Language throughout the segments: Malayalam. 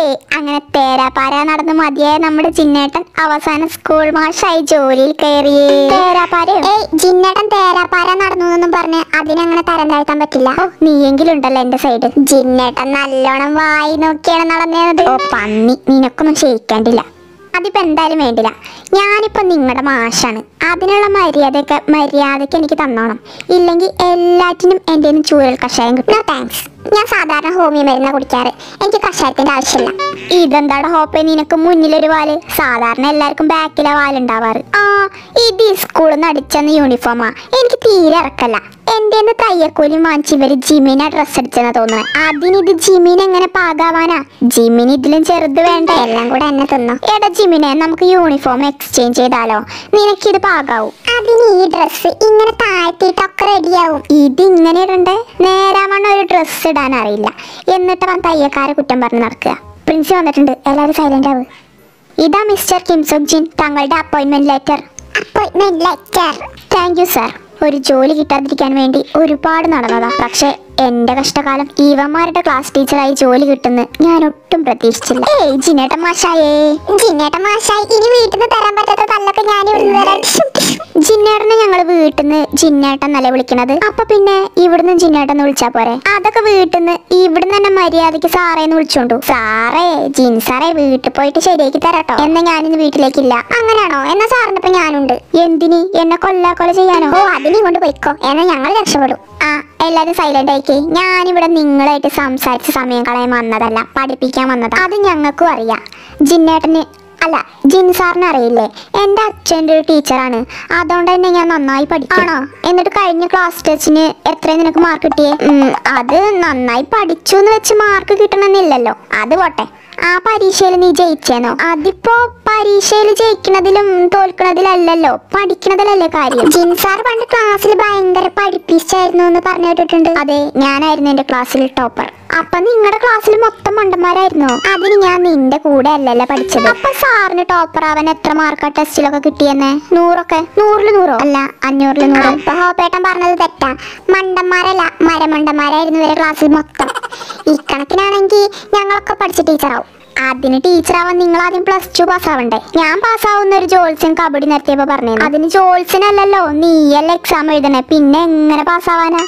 അങ്ങനെ തേരാപ്പാര നടന്ന് മതിയായ നമ്മുടെ ചിന്നേട്ടൻ അവസാനം സ്കൂൾ മാഷായി ജോലിയിൽ കയറിയേ തേരാപ്പാരയോ ഏയ് ജിന്നേട്ടൻ തേരാപ്പാര നടന്നു എന്നും പറഞ്ഞ് അതിനങ്ങനെ തരം താഴ്ത്താൻ പറ്റില്ല ഓ നീയെങ്കിലുണ്ടല്ലോ എന്റെ സൈഡ് ജിന്നേട്ടൻ നല്ലോണം വായി നോക്കിയാണ് നടന്നത് ഓ പന്നി നിനക്കൊന്നും ക്ഷയിക്കാണ്ടില്ല അതിപ്പോ എന്തായാലും വേണ്ടില്ല ഞാനിപ്പോ നിങ്ങളുടെ മാഷാണ് അതിനുള്ള മര്യാദയൊക്കെ മര്യാദയ്ക്ക് എനിക്ക് തന്നോണം ഇല്ലെങ്കിൽ എല്ലാറ്റിനും എൻ്റെ കയ്യിന്ന് ചൂരൽ കഷായം കിട്ടും നോ താങ്ക്സ് ഞാൻ സാധാരണ ഹോമിയോ മരുന്നാ കുടിക്കാറ് എനിക്ക് കഷായത്തിന്റെ ആവശ്യമില്ല ഇതെന്താടാ ഹോപ്പേ നിനക്ക് മുന്നിലൊരു വാല് സാധാരണ എല്ലാവർക്കും ബാക്കിലെ വാലുണ്ടാവാറ് ആ ഇത് ഈ സ്കൂളിൽ നിന്ന് അടിച്ചെന്ന യൂണിഫോമാ എനിക്ക് തീരെ ഇറക്കല്ല എന്റെ തയ്യക്കൂലി വാങ്ങിച്ച് ഇവര് ജിമിനെ ഡ്രസ് അടിച്ചെന്നാ തോന്നുന്നത് അതിന് ഇത് ജിമിന് എങ്ങനെ പാകാവാനാ ജിമിന് ഇതിലും ചെറുത് വേണ്ടേ എല്ലാം കൂടെ എന്നെ തിന്നോ എടാ ജിമിനെ നമുക്ക് യൂണിഫോം എക്സ്ചേഞ്ച് ചെയ്താലോ നിനക്കിത് പാകാവും അതിന് ഈ ഡ്രസ്സ് ഇങ്ങനെ താഴ്ത്തിയിട്ടൊക്കെ റെഡിയാവും ഇത് ഇങ്ങനെ ഇടണ്ടേ നേരാമണ്ണ ഒരു ഡ്രസ്സ് ഇടാൻ അറിയില്ല എന്നിട്ട് അവൻ തയ്യക്കാരെ കുറ്റം പറഞ്ഞ് നടക്കുക പ്രിൻസി വന്നിട്ടുണ്ട് എല്ലാവരും സൈലന്റ് ആവ് ഇതാ മിസ്റ്റർ കിംസുക് ജിൻ തങ്ങളുടെ appointment letter appointment letter thank you sir ഒരു ജോലി കിട്ടാതിരിക്കാൻ വേണ്ടി ഒരുപാട് നടന്നതാ പക്ഷേ എന്റെ കഷ്ടകാലം ഇവന്മാരുടെ ക്ലാസ് ടീച്ചറായി ജോലി കിട്ടുന്ന ഞാൻ ഒട്ടും പ്രതീക്ഷിച്ചില്ല ഏയ് ജിനേട്ട മാഷായേ ജിന്നേട്ടൻ മാഷായി ഇനി വീട്ടിൽ നിന്ന് തരാൻ പറ്റാത്ത തല്ലൊക്കെ ഞാൻ ഇവിടുന്ന് തരാം ജിന്നേട്ടനെ ഞങ്ങൾ വീട്ടിൽ നിന്ന് ജിന്നേട്ടൻ നല്ല വിളിക്കണത് അപ്പൊ പിന്നെ ഇവിടുന്ന് ജിന്നേട്ടൻ വിളിച്ചാ പോരെ അതൊക്കെ വീട്ടിൽ നിന്ന് ഇവിടുന്ന് തന്നെ മര്യാദക്ക് സാറേന്ന് വിളിച്ചോണ്ടു സാറേ ജിൻ സാറേ വീട്ടിൽ പോയിട്ട് ശരിയാക്കി തരാട്ടോ എന്നാ ഞാനിന്ന് വീട്ടിലേക്കില്ല അങ്ങനെയാണോ എന്നാ സാറിന്റെ ഇപ്പൊ ഞാനുണ്ട് എന്തിനി എന്നെ കൊല്ലാ കൊല ചെയ്യാനോ ഓ അതിനെ കൊണ്ട് പോയിക്കോ എന്നാ ഞങ്ങൾ രക്ഷപ്പെടും ആ എല്ലാരും സൈലന്റ് ആയിക്കേ ഞാനിവിടെ നിങ്ങളായിട്ട് സംസാരിച്ച സമയം കളയാൻ വന്നതല്ല പഠിപ്പിക്കാൻ വന്നതാ അത് ഞങ്ങൾക്കും അറിയാം ജിന്നേട്ടന് അല്ല ജിൻ സാറിന് അറിയില്ലേ എൻ്റെ അച്ഛൻ്റെ ഒരു ടീച്ചറാണ് അതുകൊണ്ട് തന്നെ ഞാൻ നന്നായി പഠിക്കും ആണോ എന്നിട്ട് കഴിഞ്ഞ ക്ലാസ് ടെസ്റ്റിന് എത്ര നിനക്ക് മാർക്ക് കിട്ടിയേ ഉം, അത് നന്നായി പഠിച്ചു എന്ന് വെച്ച് മാർക്ക് കിട്ടണമെന്നില്ലല്ലോ അത് പോട്ടെ ആ പരീക്ഷയിൽ നീ ജയിച്ചേനോ അതിപ്പോ പരീക്ഷയിൽ ജയിക്കണതിലും തോൽക്കണതിലല്ലല്ലോ പഠിക്കണതിലല്ലേ കാര്യം ജിൻ സാർ പണ്ട് ക്ലാസ്സിൽ ഭയങ്കര പഠിപ്പിച്ചായിരുന്നു എന്ന് പറഞ്ഞു കേട്ടിട്ടുണ്ട് അതെ ഞാനായിരുന്നു എന്റെ ക്ലാസ്സിൽ ടോപ്പർ അപ്പൊ നിങ്ങളുടെ ക്ലാസ്സിൽ മൊത്തം മണ്ടന്മാരായിരുന്നോ അതിന് ഞാൻ നിന്റെ കൂടെ അല്ലല്ലോ പഠിച്ചത് അപ്പൊ സാറിന് ടോപ്പർ അവൻ എത്ര മാർക്കാ ടെസ്റ്റിലൊക്കെ കിട്ടിയെന്നെ നൂറൊക്കെ നൂറില് നൂറോ അല്ല അഞ്ഞൂറില് നൂറോ അപ്പൊ ഹോപ്പേട്ടൻ പറഞ്ഞത് തെറ്റാ മണ്ടന്മാരല്ല മരമണ്ടന്മാരായിരുന്നു ഇവരെ ക്ലാസ്സിൽ മൊത്തം ഇക്കണക്കിനാണെങ്കിൽ ഞങ്ങളൊക്കെ പഠിച്ച ടീച്ചറാവും അതിന് ടീച്ചറാവാൻ നിങ്ങൾ ആദ്യം പ്ലസ് ടു പാസ്സാവണ്ടേ ഞാൻ പാസ്സാവുന്ന ഒരു ജോത്സ്യൻ കബഡി നിർത്തിയപ്പോ പറഞ്ഞു അതിന് ജോത്സ്യനല്ലല്ലോ നീയല്ല എക്സാം എഴുതണേ പിന്നെ എങ്ങനെ പാസ്സാവാനാ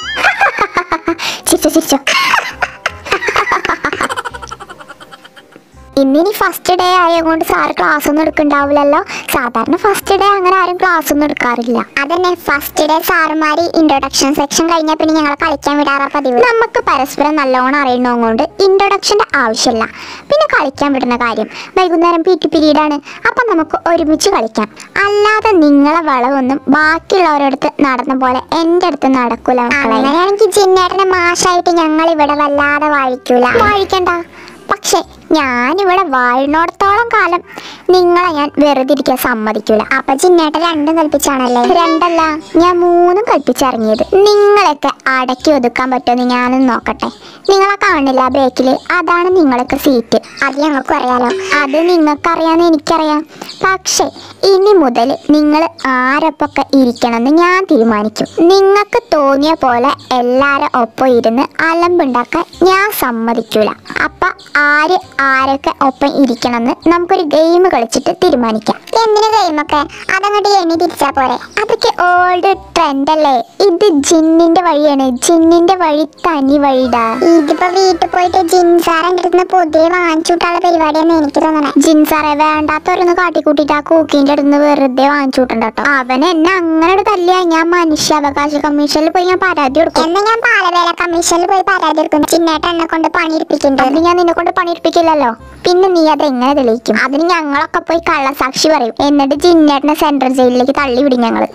ചിരിച്ചോ ചിരിച്ചോ ഇന്നിനി ഫസ്റ്റ് ഡേ ആയതുകൊണ്ട് സാറ് ക്ലാസ് ഒന്നും എടുക്കണ്ടാവില്ലല്ലോ സാധാരണ ഫസ്റ്റ് ഡേ അങ്ങനെ ആരും ക്ലാസ് ഒന്നും എടുക്കാറില്ല അതന്നെ ഫസ്റ്റ് ഡേ സാറുമാര് ഇൻട്രൊഡക്ഷൻ സെക്ഷൻ കഴിഞ്ഞാൽ പിന്നെ ഞങ്ങളെ കളിക്കാൻ വിടാറാ പതിവ് നമുക്ക് പരസ്പരം നല്ലോണം അറിയണതുകൊണ്ട് ഇൻട്രൊഡക്ഷന്റെ ആവശ്യമില്ല പിന്നെ കളിക്കാൻ വിടുന്ന കാര്യം വൈകുന്നേരം പി ടി പീരീഡ് ആണ് അപ്പൊ നമുക്ക് ഒരുമിച്ച് കളിക്കാം അല്ലാതെ നിങ്ങളെ വളവൊന്നും ബാക്കിയുള്ളവരടുത്ത് നടന്ന പോലെ എൻ്റെ അടുത്ത് നടക്കൂല മക്കളെ അങ്ങനെയാണെങ്കിൽ ജിന്നേട്ടനെ മാഷായിട്ട് ഞങ്ങൾ ഇവിടെ വല്ലാതെ വാഴിക്കൂല വാഴിക്കണ്ട പക്ഷെ ഞാനിവിടെ വാഴുന്നോടത്തോളം കാലം നിങ്ങളെ ഞാൻ വെറുതെ ഇരിക്കാൻ സമ്മതിക്കൂല അപ്പൊ ജിന്നേട്ടൻ രണ്ടും കൽപ്പിച്ചാണല്ലേ രണ്ടല്ല ഞാൻ മൂന്നും കൽപ്പിച്ചിറങ്ങിയത് നിങ്ങളൊക്കെ അടക്കി ഒതുക്കാൻ പറ്റുമെന്ന് ഞാനും നോക്കട്ടെ നിങ്ങളെ കാണില്ല ബേക്കിൽ അതാണ് നിങ്ങളൊക്കെ സീറ്റ് അത് ഞങ്ങൾക്കും അറിയാലോ അത് നിങ്ങൾക്കറിയാന്ന് എനിക്കറിയാം പക്ഷേ ഇനി മുതൽ നിങ്ങൾ ആരൊപ്പൊക്കെ ഇരിക്കണമെന്ന് ഞാൻ തീരുമാനിക്കും നിങ്ങൾക്ക് തോന്നിയ പോലെ എല്ലാവരും ഒപ്പം ഇരുന്ന് അലമ്പുണ്ടാക്കാൻ ഞാൻ സമ്മതിക്കൂല അപ്പൊ ആര് ആരൊക്കെ ഒപ്പം ഇരിക്കണമെന്ന് നമുക്കൊരു ഗെയിം കളിച്ചിട്ട് തീരുമാനിക്കാം എന്തിനു കഴിയുമൊക്കെ അതങ്ങോട്ട് എണ്ണി തിരിച്ചാ പോരെ അതൊക്കെ ഓൾഡ് ട്രെൻഡ് അല്ലേ ഇത് ജിന്നിന്റെ വഴിയാണ് ജിന്നിന്റെ വഴി തനി വഴിടാ ഇതിപ്പോ വീട്ടിൽ പോയിട്ട് ജിൻ സാറിന്റെ അടുത്ത് പുതിയ വാങ്ങിച്ചുവിട്ടുള്ള പരിപാടിയാന്ന് എനിക്ക് തോന്നണേ ജിൻ സാറെ വേണ്ടാത്തൊരൊന്ന് കാട്ടിക്കൂട്ടിട്ട് ആ കൂക്കിന്റെ അടുത്ത് വെറുതെ വാങ്ങിച്ചു വിട്ടണ്ട കേട്ടോ അവൻ എന്നെ അങ്ങനെ ഒരു തല്ലിയാ ഞാൻ മനുഷ്യാവകാശ കമ്മീഷനിൽ പോയി ഞാൻ പരാതി കൊടുക്കും എന്നാ ഞാൻ പാലവേല കമ്മീഷനിൽ പോയി പരാതി എടുക്കുന്നു ചിന്നേട്ടൻ എന്നെ കൊണ്ട് പണിയെടുപ്പിക്കുന്നുണ്ട് അതിന് ഞാൻ നിന്നെ കൊണ്ട് പണിയെടുപ്പിക്കില്ലല്ലോ പിന്നെ നീ അത് എങ്ങനെ തെളിയിക്കും അതിന് ഞങ്ങളൊക്കെ പോയി കള്ളസാക്ഷി പറയും എന്നിട്ട് ജിന്നേട്ടനെ സെൻട്രൽ ജയിലിലേക്ക് തള്ളി വിടും ഞങ്ങള്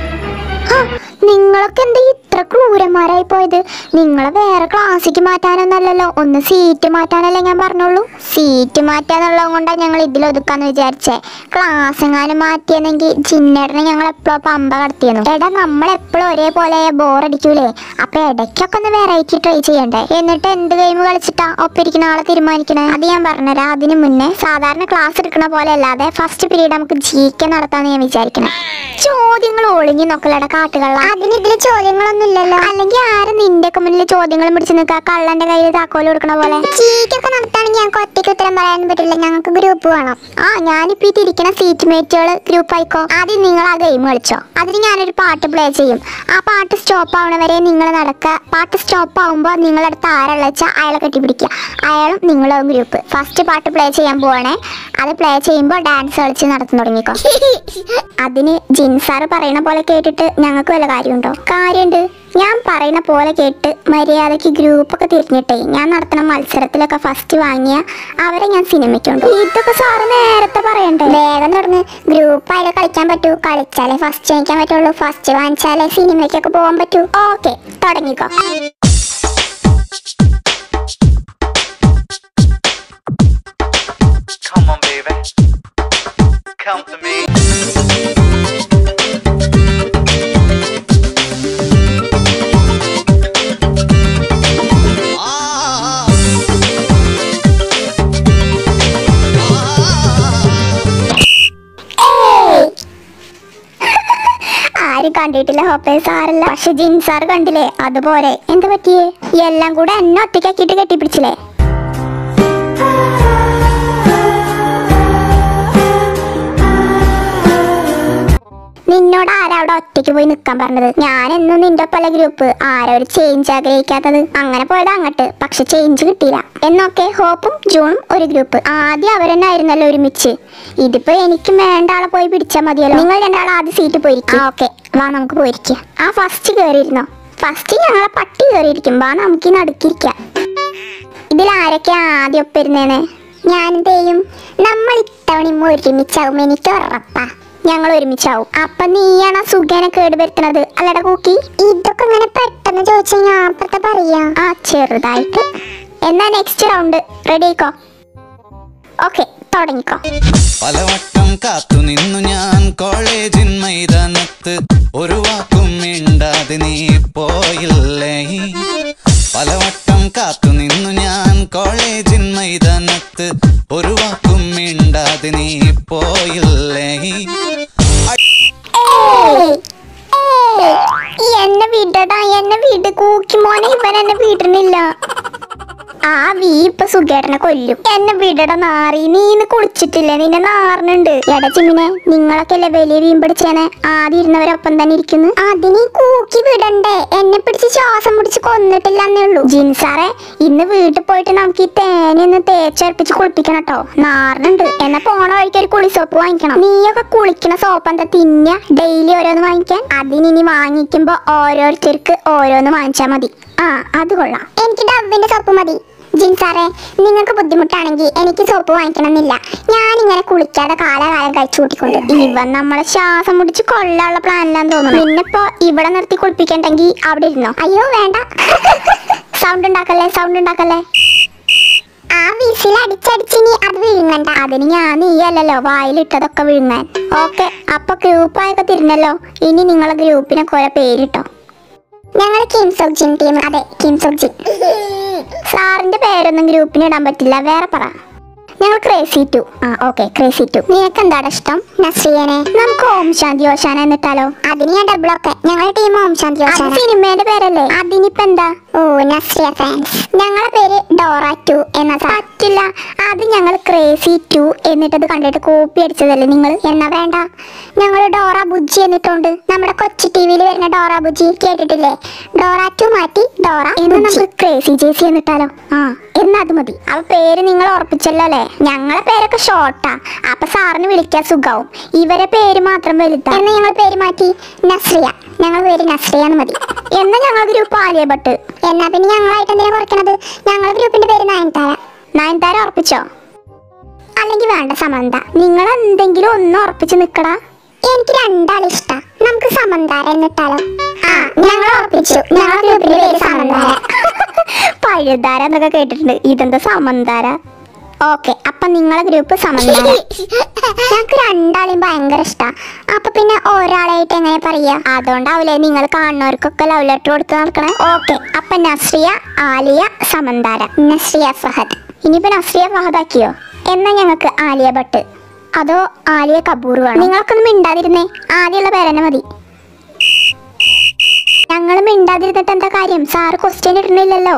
ഹാ, നിങ്ങളൊക്കെ എന്താ ഇത്ര ക്രൂരന്മാരായി പോയത് നിങ്ങളെ വേറെ ക്ലാസ്സിക്ക് മാറ്റാനൊന്നല്ലല്ലോ ഒന്ന് സീറ്റ് മാറ്റാനല്ലേ ഞാൻ പറഞ്ഞോളൂ സീറ്റ് മാറ്റാന്നുള്ളത് കൊണ്ടാണ് ഞങ്ങൾ ഇതിൽ ഒതുക്കാന്ന് വിചാരിച്ചേ ക്ലാസ് എങ്ങാനും മാറ്റിയെന്നെങ്കിൽ ജിന്നേട്ടനെ ഞങ്ങൾ എപ്പോഴും പമ്പ കടത്തിയെന്നു എടാ നമ്മൾ എപ്പോഴും ഒരേപോലെ ബോറടിക്കൂലേ അപ്പൊ ഇടയ്ക്കൊക്കെ ഒന്ന് വെറൈറ്റി ട്രൈ ചെയ്യണ്ടേ എന്നിട്ട് എന്ത് ഗെയിം കളിച്ചിട്ടാ ഒപ്പിരിക്കുന്ന ആളെ തീരുമാനിക്കണേ അത് ഞാൻ പറഞ്ഞുതരാം അതിന് മുന്നേ സാധാരണ ക്ലാസ് എടുക്കണ പോലെ അല്ലാതെ ഫസ്റ്റ് പീരീഡ് നമുക്ക് ജി കെ നടത്താന്ന് ഞാൻ വിചാരിക്കണേ ചോദ്യങ്ങൾ ഒളിഞ്ഞു നോക്കലട കാട്ടുകള അതിന് ഇതില് ചോദ്യങ്ങളൊന്നും ഇല്ലല്ലോ അല്ലെങ്കിൽ ആരും നിന്റെ ഒക്കെ മുന്നിൽ ചോദ്യങ്ങൾ പിടിച്ചു നിൽക്കുക കള്ളന്റെ കയ്യിൽ താക്കോല് കൊടുക്കണ പോലെ ചീറ്റൊക്കെ നടത്താണെങ്കിൽ ഞങ്ങൾക്ക് ഒറ്റയ്ക്ക് ഉത്തരം പറയാൻ പറ്റില്ല ഞങ്ങൾക്ക് ഗ്രൂപ്പ് വേണം ആ ഞാനിപ്പോ ഈ ഇരിക്കുന്ന സീറ്റ് മേറ്റുകൾ ഗ്രൂപ്പ് ആയിക്കോ ആദ്യം നിങ്ങൾ ആ ഗെയിം കളിച്ചോ അതിന് ഞാനൊരു പാട്ട് പ്ലേ ചെയ്യും ആ പാട്ട് സ്റ്റോപ്പ് ആവണ വരെ നിങ്ങൾ നടക്കുക പാട്ട് സ്റ്റോപ്പ് ആവുമ്പോൾ നിങ്ങളടുത്ത് ആരുള്ള വെച്ചാൽ അയാളെ കെട്ടിപ്പിടിക്കുക അയാളും നിങ്ങളും ഗ്രൂപ്പ് ഫസ്റ്റ് പാട്ട് പ്ലേ ചെയ്യാൻ പോവാണേ അത് പ്ലേ ചെയ്യുമ്പോൾ ഡാൻസ് കളിച്ച് നടത്താൻ തുടങ്ങിക്കോ അതിന് ജിൻസാറ് പറയണ പോലെ കേട്ടിട്ട് ഞങ്ങൾക്ക് വല്ല കാര്യമുണ്ടോ കാര്യമുണ്ട് ഞാൻ പറയുന്ന പോലെ കേട്ട് മര്യാദയ്ക്ക് ഗ്രൂപ്പൊക്കെ തിരിഞ്ഞിട്ടേ ഞാൻ നടത്തുന്ന മത്സരത്തിലൊക്കെ ഫസ്റ്റ് വാങ്ങിയ അവരെ ഞാൻ സിനിമയ്ക്കുണ്ട് ഇതൊക്കെ സാറ് നേരത്തെ പറയണ്ടേ വേഗം തുടങ്ങ് ഗ്രൂപ്പ് ആയാലും കളിക്കാൻ പറ്റൂ കളിച്ചാലേ ഫസ്റ്റ് ജയിക്കാൻ പറ്റുള്ളൂ ഫസ്റ്റ് വാങ്ങിച്ചാലേ സിനിമയ്ക്കൊക്കെ പോകാൻ പറ്റൂ ഓക്കെ തുടങ്ങിക്കോ Come on, baby. Come to me. ആരും കണ്ടിട്ടില്ല ഹോപ്പേ സാറല്ല പക്ഷെ ജിൻ സാർ കണ്ടില്ലേ അതുപോലെ എന്താ പറ്റിയേ എല്ലാം കൂടെ എന്നെ ഒറ്റയ്ക്കാക്കിയിട്ട് കെട്ടിപ്പിടിച്ചില്ലേ നിന്നോട് ആരാ അവിടെ ഒറ്റയ്ക്ക് പോയി നിൽക്കാൻ പറഞ്ഞത് ഞാൻ എന്നും നിന്റെ പല ഗ്രൂപ്പ് ആരാ ഒരു ചേഞ്ച് ആഗ്രഹിക്കാത്തത് അങ്ങനെ പോയത് അങ്ങട്ട് പക്ഷെ ചേഞ്ച് കിട്ടിയില്ല എന്നൊക്കെ ഹോപ്പും ജൂണും ഒരു ഗ്രൂപ്പ് ആദ്യം അവരെന്നെ ആയിരുന്നല്ലോ ഒരുമിച്ച് ഇതിപ്പോ എനിക്ക് വേണ്ട ആളെ പോയി പിടിച്ചാൽ മതിയല്ലോ നിങ്ങൾ രണ്ടാൾ ആദ്യം സീറ്റ് പോയിരിക്കും ഓക്കെ വാ നമുക്ക് പോയിരിക്കാം ആ ഫസ്റ്റ് കയറിയിരുന്നോ ഫസ്റ്റ് ഞങ്ങളെ പട്ടി കയറിയിരിക്കും വാ നമുക്ക് ഈ നടുക്കിരിക്കാം ഇതിൽ ആരൊക്കെ ആദ്യം ഒപ്പിരുന്നേനെ ഞാനെന്തെയും നമ്മൾ ഇത്തവണ ഒരുമിച്ചാവും എനിക്ക് ഉറപ്പാ ഞങ്ങൾ ഒരുമിച്ചാവും അപ്പൊ നീയാണ് ആ സുഖേനെ കേടുവരുത്തണത് അല്ലടാ കൂക്കി ഇതൊക്കെ ഇങ്ങനെ പെട്ടെന്ന് ചോദിച്ചാൽ ഞാൻ അപ്പുറത്തെ പറയാ ആ ചെറുതായിട്ട് എന്നാ നെക്സ്റ്റ് റൗണ്ട് റെഡി ആയിക്കോ ഓക്കെ തുടങ്ങിക്കോ പലവട്ടം കാത്തു നിന്നു ഞാൻ കോളേജിൻ മൈതാനത്ത് ഒരു വാക്കും മിണ്ടാതെ നീ പോയില്ലേ പലവട്ടം കാത്തു നിന്നു ഞാൻ കോളേജിൻ മൈതാനത്ത് ഒരു വാക്കും മിണ്ടാതെ നീ പോയില്ലേ ഏയ്, ഏയ്, ഈ എന്നെ വിടടാ എന്നെ വിട് കൂക്കി മോനെ ഇവൻ എന്നെ വിടണില്ല ആ വീ ഇപ്പൊ സുഖേട്ടനെ കൊല്ലും എന്നെ വിടട നാറി നീ ഇന്ന് കുളിച്ചിട്ടില്ലേ നിന്നെ നാറിനുണ്ട് എടാ ചിമ്മിനെ നിങ്ങളൊക്കെ അല്ലേ വലിയ വീൻ പിടിച്ചേനെ ആദ്യം ഇരുന്നവരൊപ്പം തന്നെ ഇരിക്കുന്നു അതിന് കൂക്കി വിടണ്ടേ എന്നെ പിടിച്ച് ശ്വാസം പിടിച്ച് കൊന്നിട്ടില്ലെന്നേ ഉള്ളൂ ജിൻസാറെ ഇന്ന് വീട്ടിൽ പോയിട്ട് നമുക്ക് ഈ തേനൊന്ന് തേച്ചരപ്പിച്ച് കുളിപ്പിക്കണം കേട്ടോ നാറിനുണ്ട് എന്നാ പോണ വഴിക്ക് ഒരു കുളി സോപ്പ് വാങ്ങിക്കണം നീയൊക്കെ കുളിക്കണ സോപ്പ് എന്താ തിന്ന ഡെയിലി ഓരോന്ന് വാങ്ങിക്കാൻ അതിനി വാങ്ങിക്കുമ്പോ ഓരോരുത്തർക്ക് ഓരോന്ന് വാങ്ങിച്ചാ മതി ആ അത് കൊള്ളാം എനിക്ക് ഡബിന്റെ സോപ്പ് മതി ജിൻ സാറേ നിങ്ങൾക്ക് ബുദ്ധിമുട്ടാണെങ്കിൽ എനിക്ക് സോപ്പ് വാങ്ങിക്കണമെന്നില്ല ഞാനിങ്ങനെ കുളിക്കാതെ കാലകാലം കഴിച്ചു കൂട്ടിക്കൊണ്ട് ഇവൻ നമ്മളെ ശ്വാസം മുടിച്ച് കൊള്ളാനുള്ള പ്ലാനിലാന്ന് തോന്നുന്നു പിന്നിപ്പോ ഇവിടെ നിർത്തി കുളിപ്പിക്കണ്ടെങ്കി അവിടെ ഇരുന്നോ അയ്യോ വേണ്ട സൗണ്ട് ഉണ്ടാക്കല്ലേ സൗണ്ട് ഉണ്ടാക്കല്ലേ ആ വിസിൽ അടിച്ചടിച്ചിനി അത് വിഴുങ്ങണ്ട അതിന് ഞാൻ നീയല്ലല്ലോ വായിലിട്ടതൊക്കെ വിഴുങ്ങാൻ ഓക്കെ അപ്പൊ ഗ്രൂപ്പായൊക്കെ തിരിഞ്ഞല്ലോ ഇനി നിങ്ങളെ ഗ്രൂപ്പിനെ കുറെ പേരിട്ടോ ഞങ്ങൾ കിംസ് ഓഫ് ജിൻ ടീം അതെ കിംസ് ഓഫ് ജിൻ സാറിന്റെ പേരൊന്നും ഗ്രൂപ്പിന് ഇടാൻ പറ്റില്ല വേറെ പറ ഞങ്ങൾ ക്രേസി ടു ആ ഓക്കെ ക്രേസി ടു നിനക്ക് എന്താണ് ഇഷ്ടം നസ്രിയനെ നമുക്ക് ഓം ശാന്തി ഓശാന എന്നിട്ടാലോ അതിന് ഞാൻ ഡബിളൊക്കെ ഞങ്ങളുടെ ടീം ഓം ശാന്തി അത് ഓശാന സിനിമേന്റെ പേരല്ലേ അതിനിപ്പോ എന്താ ഓ നസ്രിയ ഫാൻസ് ഞങ്ങളെ പേര് ഡോറ ടു എന്ന പറ്റില്ല അത് ഞങ്ങൾ ക്രേസി ടു എന്നിട്ടത് കണ്ടിട്ട് കോപ്പി അടിച്ചതല്ലേ നിങ്ങൾ എന്നാ വേണ്ട ഞങ്ങൾ ഡോറ ബുജ്ജി എന്നിട്ടുണ്ട് നമ്മുടെ കൊച്ചി ടി വിയിൽ വരുന്ന ഡോറ ബുജ്ജി കേട്ടിട്ടില്ലേ ഡോറ ടു മാറ്റി ഡോറ എന്ന് നമുക്ക് ക്രേസി ജേസി എന്നിട്ടാലോ ആ എന്നാ അത് മതി അപ്പൊ പേര് നിങ്ങൾ ഉറപ്പിച്ചല്ലോ അല്ലേ ഞങ്ങളെ പേരൊക്കെ ഷോർട്ടാ അപ്പൊ സാറിന് വിളിക്കാൻ സുഖാവും ഇവരെ പേര് മാത്രം വലുതാ എന്ന് ഞങ്ങൾ പേര് മാറ്റി നസ്രിയ ഞങ്ങൾ പേര് നസ്രിയ എന്ന് മതി എന്നാ ഞങ്ങൾ ഗ്രൂപ്പ് ആലിയ ഭട്ട് എന്നാ പിന്നെ ഞങ്ങളായിട്ട് എന്തിനാ കുറയ്ക്കണത് ഞങ്ങളുടെ ഗ്രൂപ്പിന്റെ പേര് നയൻതാര നയൻതാര ഉറപ്പിച്ചോ അല്ലെങ്കിൽ വേണ്ട സമന്ത നിങ്ങൾ എന്തെങ്കിലും ഒന്ന് ഉറപ്പിച്ച് നിക്കടാ എനിക്ക് രണ്ടാൾ ഇഷ്ടാ നമുക്ക് സമന്താര എന്നിട്ടാലോ ആ ഞങ്ങൾ ഉറപ്പിച്ചു ഞങ്ങളുടെ ഗ്രൂപ്പിന്റെ പേര് സമന്താര പഴുതാര എന്നൊക്കെ കേട്ടിട്ടുണ്ട് ഇതെന്താ സമന്താര ഓക്കെ അപ്പൊ നിങ്ങളെ ഗ്രൂപ്പ് സമന്താര ഞങ്ങൾക്ക് രണ്ടാളെയും ഭയങ്കര ഇഷ്ടാ അപ്പൊ പിന്നെ ഒരാളായിട്ട് എങ്ങനെ പറയാ അതുകൊണ്ടാവില്ലേ നിങ്ങൾ കാണുന്നവർക്കൊക്കെ ലവ് ലെറ്റർ കൊടുത്ത് നടക്കണേ ഓക്കെ അപ്പൊ നസ്രിയ ആലിയ സമന്താര നസ്രിയ ഫഹദ് ഇനിയിപ്പോ നസ്രിയ ഫഹദാക്കിയോ എന്നാ ഞങ്ങൾക്ക് ആലിയ ഭട്ട് അതോ ആലിയ കപൂർ വേണം നിങ്ങൾക്കൊന്നും മിണ്ടാതിരുന്നേ ആദ്യമുള്ള പേരെന്നെ മതി ഞങ്ങൾ മിണ്ടാതിരുന്നിട്ട് എന്താ കാര്യം സാറ് ക്വസ്റ്റ്യൻ ഇടണില്ലല്ലോ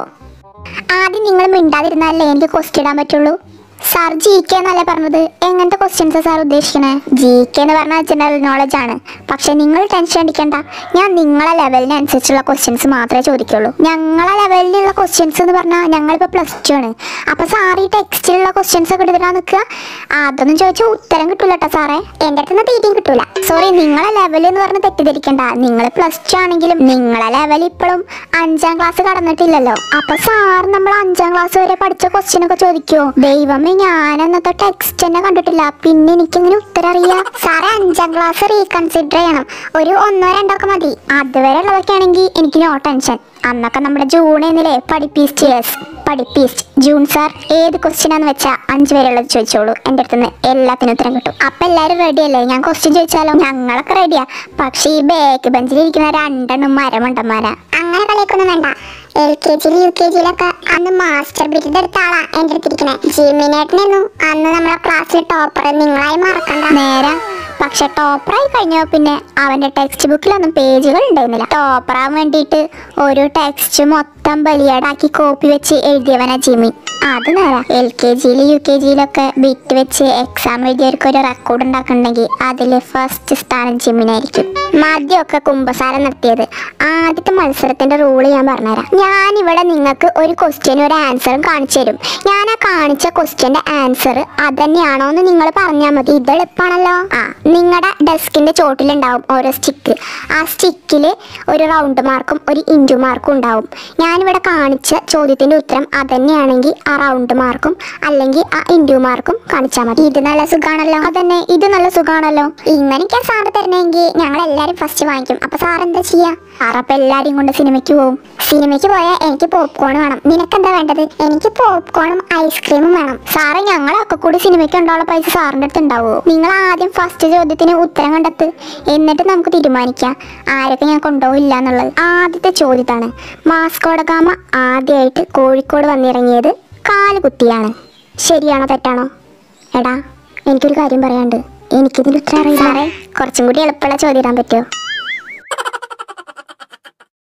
ആദ്യം നിങ്ങൾ മിണ്ടാതിരുന്നാലേ എനിക്ക് ക്വസ്റ്റ്യൻ ഇടാൻ പറ്റുള്ളൂ സാർ ജി കെ എന്നല്ലേ പറഞ്ഞത് എങ്ങനത്തെ ക്വസ്റ്റ്യൻസ് സാർ ഉദ്ദേശിക്കണേ ജി കെ എന്ന് പറഞ്ഞാൽ ജനറൽ നോളജ് ആണ് പക്ഷെ നിങ്ങൾ ടെൻഷൻ അടിക്കണ്ട ഞാൻ നിങ്ങളെ ലെവലിനനുസരിച്ചുള്ള ക്വസ്റ്റ്യൻസ് മാത്രമേ ചോദിക്കുള്ളൂ ഞങ്ങളെ ലെവലിലുള്ള ക്വസ്റ്റ്യൻസ് എന്ന് പറഞ്ഞാൽ ഞങ്ങളിപ്പോൾ പ്ലസ് ടു ആണ് അപ്പോൾ സാർ ഈ ടെക്സ്റ്റിലുള്ള ക്വസ്റ്റ്യൻസ് ഒക്കെ എടുത്തിട്ടാ നിൽക്കുക അതൊന്നും ചോദിച്ചാൽ ഉത്തരം കിട്ടൂല കേട്ടോ സാറേ എൻ്റെ അടുത്ത് നിന്ന് തീറ്റയും കിട്ടൂല സോറി നിങ്ങളെ ലെവൽ എന്ന് പറഞ്ഞ് തെറ്റിദ്ധരിക്കണ്ട നിങ്ങൾ പ്ലസ് ടു ആണെങ്കിലും നിങ്ങളെ ലെവൽ ഇപ്പോഴും അഞ്ചാം ക്ലാസ് കടന്നിട്ടില്ലല്ലോ അപ്പൊ സാർ നമ്മൾ അഞ്ചാം ക്ലാസ് വരെ പഠിച്ച ക്വസ്റ്റ്യൻ ഒക്കെ ചോദിക്കുമോ ദൈവമേ ഞാൻ അന്നത്തെ ടെക്സ്റ്റ് തന്നെ കണ്ടിട്ടില്ല പിന്നെ എനിക്കിങ്ങനെ ഉത്തരം അറിയാം സാറേ അഞ്ചാം ക്ലാസ് റീകൺസിഡർ ചെയ്യണം ഒരു ഒന്നോ രണ്ടോ ഒക്കെ മതി അതുവരെ ഉള്ളതൊക്കെ ആണെങ്കിൽ എനിക്ക് നോ ടെൻഷൻ അന്നൊക്കെ നമ്മുടെ ജൂൺ എന്നില്ലേ പഠിപ്പീസ്റ്റ് യെസ് പഠിപ്പീസ്റ്റ് ജൂൺ സാർ ഏത് ക്വസ്റ്റ്യൻ ആണെന്ന് വെച്ചാൽ അഞ്ച് വരെയുള്ളത് ചോദിച്ചോളൂ എൻ്റെ അടുത്ത് നിന്ന് എല്ലാത്തിനും ഉത്തരം കിട്ടും അപ്പം എല്ലാവരും റെഡി അല്ലേ ഞാൻ ക്വസ്റ്റ്യൻ ചോദിച്ചാലോ ഞങ്ങളൊക്കെ റെഡിയാ പക്ഷേ ഈ ബാക്ക് ബെഞ്ചിലിരിക്കുന്ന രണ്ടെണ്ണം മരമണ്ടന്മാരാ അങ്ങനെ കളിയൊക്കൊന്നും വേണ്ട എൽ കെ ജിയിൽ യു കെ ജിയിലൊക്കെ അന്ന് മാസ്റ്റർ ബിരുദം എടുത്ത ആളാ എൻ്റെ അടുത്തിരിക്കണേ ജിമിനേട്ടനായിരുന്നു അന്ന് നമ്മളെ ക്ലാസ്സിൽ ടോപ്പർ നിങ്ങളായി മറക്കണ്ട നേരാ പക്ഷെ ടോപ്പറായി കഴിഞ്ഞോ പിന്നെ അവന്റെ ടെക്സ്റ്റ് ബുക്കിലൊന്നും പേജുകൾ ഉണ്ടായിരുന്നില്ല ടോപ്പറാൻ വേണ്ടിയിട്ട് ഒരു ടെക്സ്റ്റ് മൊത്തം ബലിയാടാക്കി കോപ്പി വെച്ച് എഴുതിയവനാ ജിമി അത് നേരാ എൽ കെ ജിയിൽ യു കെ ജിയിലൊക്കെ ബിറ്റ് വെച്ച് എക്സാം എഴുതിയവർക്ക് ഒരു റെക്കോർഡ് ഉണ്ടാക്കണമെങ്കിൽ അതിൽ ഫസ്റ്റ് സ്ഥാനം ജിമിനായിരിക്കും മദ്യമൊക്കെ കുമ്പസാരം നടത്തിയത് ആദ്യത്തെ മത്സരത്തിന്റെ റൂള് ഞാൻ പറഞ്ഞുതരാം ഞാൻ ഇവിടെ നിങ്ങൾക്ക് ഒരു ക്വസ്റ്റ്യനും ഒരു ആൻസറും കാണിച്ചു തരും ഞാൻ ആ കാണിച്ച ക്വസ്റ്റ്യന്റെ ആൻസർ അതന്നെയാണോ എന്ന് നിങ്ങൾ പറഞ്ഞാൽ മതി ഇത് എളുപ്പമാണല്ലോ ആ നിങ്ങളുടെ ഡെസ്കിന്റെ ചോട്ടിലുണ്ടാവും ഓരോ സ്റ്റിക്ക് ആ സ്റ്റിക്കിൽ ഒരു റൗണ്ട് മാർക്കും ഒരു ഇൻറ്റു മാർക്കും ഉണ്ടാവും ഞാനിവിടെ കാണിച്ച ചോദ്യത്തിന്റെ ഉത്തരം അതന്നെയാണെങ്കിൽ ആ റൗണ്ട് മാർക്കും അല്ലെങ്കിൽ ആ ഇൻറ്റു മാർക്കും കാണിച്ചാൽ മതി ഇത് നല്ല സുഖാണല്ലോ അതന്നെ ഇത് നല്ല സുഖാണല്ലോ ഇങ്ങനെയൊക്കെ സാറ് തരണമെങ്കിൽ ഞങ്ങൾ എല്ലാരും ഫസ്റ്റ് വാങ്ങിക്കും അപ്പൊ സാർ എന്താ ചെയ്യാ സാർ അപ്പൊ എല്ലാരെയും കൊണ്ട് സിനിമയ്ക്ക് പോവും സിനിമയ്ക്ക് പോയാൽ എനിക്ക് പോപ്കോൺ വേണം നിനക്കെന്താ വേണ്ടത് എനിക്ക് പോപ്കോണും ഐസ്ക്രീമും വേണം സാറേ ഞങ്ങളൊക്കെ കൂടി സിനിമയ്ക്ക് ഉണ്ടാവുള്ള പൈസ സാറിന്റെ അടുത്ത് ഉണ്ടാവുമോ നിങ്ങൾ ആദ്യം ഫസ്റ്റ് ചോദ്യത്തിന് ഉത്തരം കണ്ടെത്ത് എന്നിട്ട് നമുക്ക് തീരുമാനിക്കാം ആരൊക്കെ ഞാൻ കൊണ്ടുപോകില്ല എന്നുള്ളത് ആദ്യത്തെ ചോദ്യത്താണ് മാസ്കോഡഗാമ ആദ്യമായിട്ട് കോഴിക്കോട് വന്നിറങ്ങിയത് കാലുകുത്തിയാണ് ശരിയാണോ തെറ്റാണോ എടാ എനിക്കൊരു കാര്യം പറയാണ്ട് എനിക്കിതിൽ ഉത്തരം അറിയില്ല സാറേ കുറച്ചും കൂടി എളുപ്പമുള്ള ചോദ്യം ഇടാൻ പറ്റുമോ